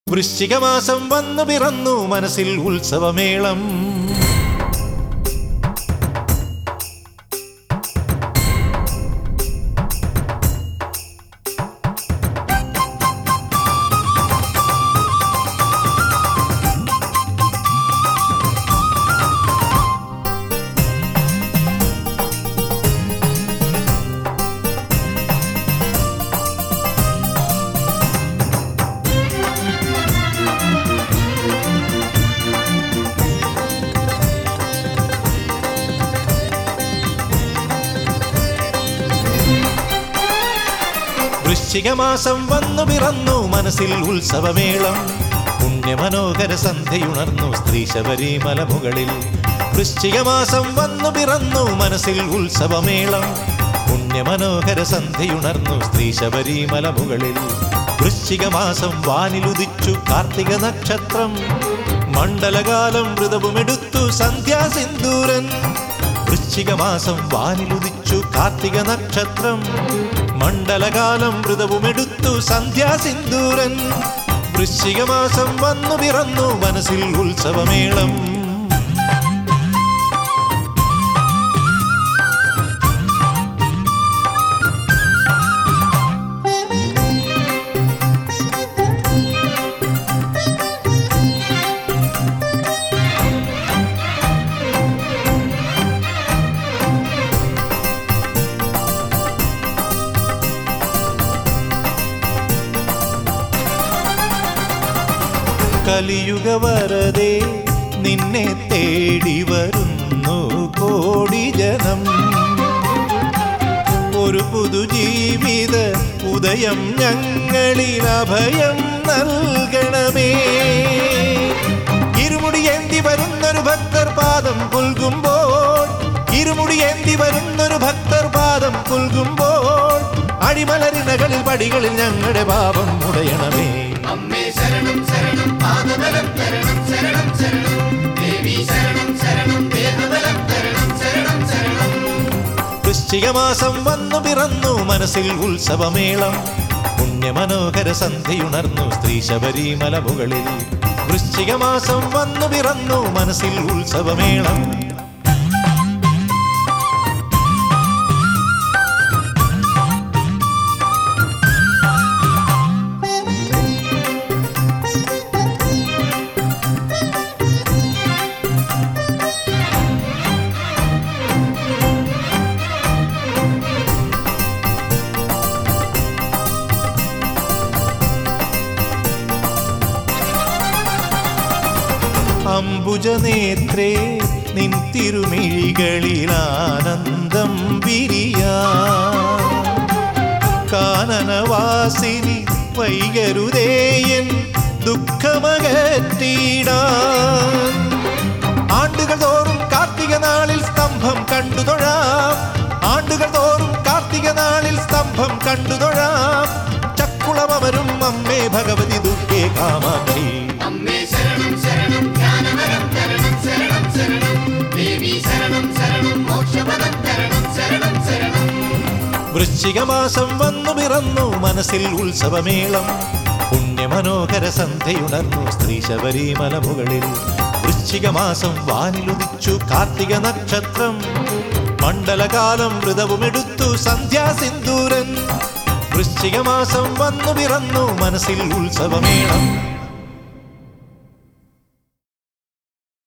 വൃശ്ചികമാസം വന്നു പിറന്നു മനസ്സിൽ ഉത്സവമേളം വൃശ്ചികമാസം വന്നു പിറന്നു മനസ്സിൽ ഉത്സവമേളം പുണ്യമനോഹര സന്ധ്യയുണർന്നു സ്ത്രീ ശബരിമല മുകളിൽ വൃശ്ചികമാസം വന്നു പിറന്നു മനസ്സിൽ ഉത്സവമേളം പുണ്യമനോഹര സന്ധ്യയുണർന്നു സ്ത്രീ ശബരിമല മുകളിൽ വൃശ്ചികമാസം വാനിലുദിച്ചു കാർത്തിക നക്ഷത്രം മണ്ഡലകാലം വ്രതവുമെടുത്തു സന്ധ്യാസിന്ദൂരൻ വൃശ്ചികമാസം വാനിലുദിച്ചു കാർത്തിക നക്ഷത്രം മണ്ഡലകാലം വ്രതവുമെടുത്തു സന്ധ്യാസിന്ദൂരൻ വൃശ്ചികമാസം വന്നു പിറന്നു മനസ്സിൽ ഉത്സവമേളം കലിയുഗ വരതെ നിന്നെ തേടി വരുന്നു കോടി ജനം ഒരു പുതുജീവിത ഉദയം ഞങ്ങളിൽ അഭയം നൽകണമേ ഇരുമുടി ഏന്തി വരുന്നൊരു ഭക്തർ പാദം പുൽകുമ്പോൾ ഇരുമുടി ഏന്തി വരുന്നൊരു ഭക്തർ പാദം പുൽകുമ്പോൾ അടിമലരിണകളിൽ പടികളിൽ ഞങ്ങളുടെ പാപം മുടയണമേ അമ്മേ ശരണം ശരണം പാദബലം തരണം ശരണം ശരണം ദേവി ശരണം ശരണം ദേഹബലം തരണം ശരണം ശരണം വൃശ്ചികമാസം വന്നു പിറന്നു മനസ്സിൽ ഉത്സവമേളം പുണ്യമനോഹര സന്ധ്യയുണർന്നു സ്ത്രീ ശബരിമല മുകളിൽ വൃശ്ചികമാസം വന്നു പിറന്നു മനസ്സിൽ ഉത്സവമേളം അംബുജനേത്രേ നിൻ തിരുമിഴികളിൽ ആനന്ദം വിരിയാ കാനനവാസിനി വൈകരുതേയൻ ദുഃഖമകറ്റീടാൻ ആണ്ടുകൾ തോറും കാർത്തിക നാളിൽ സ്തംഭം കണ്ടു തൊഴാം ആണ്ടുകൾ തോറും കാർത്തിക നാളിൽ സ്തംഭം കണ്ടു തൊഴാം ചക്കുളമരും അമ്മേ ഭഗവതി ദുർഗേ കാമാക്ഷി അമ്മേ ശരണം ശരണം ജ്ഞാനവരം തരണം ശരണം ശരണം ദേവി ശരണം ശരണം മോക്ഷപദം തരണം ശരണം ശരണം വൃശ്ചികമാസം വന്നു പിറന്നു മനസ്സിൽ ഉത്സവമേളം പുണ്യമനോഹര സന്ധ്യയുണർന്നു സ്ത്രീ ശബരിമല മുകളിൽ വൃശ്ചികമാസം വാനിലുദിച്ചു കാർത്തിക നക്ഷത്രം മണ്ഡലകാലം വ്രതവുമെടുത്തു സന്ധ്യാസിന്ദൂരൻ വൃശ്ചികമാസം വന്നു പിറന്നു മനസ്സിൽ ഉത്സവമേളം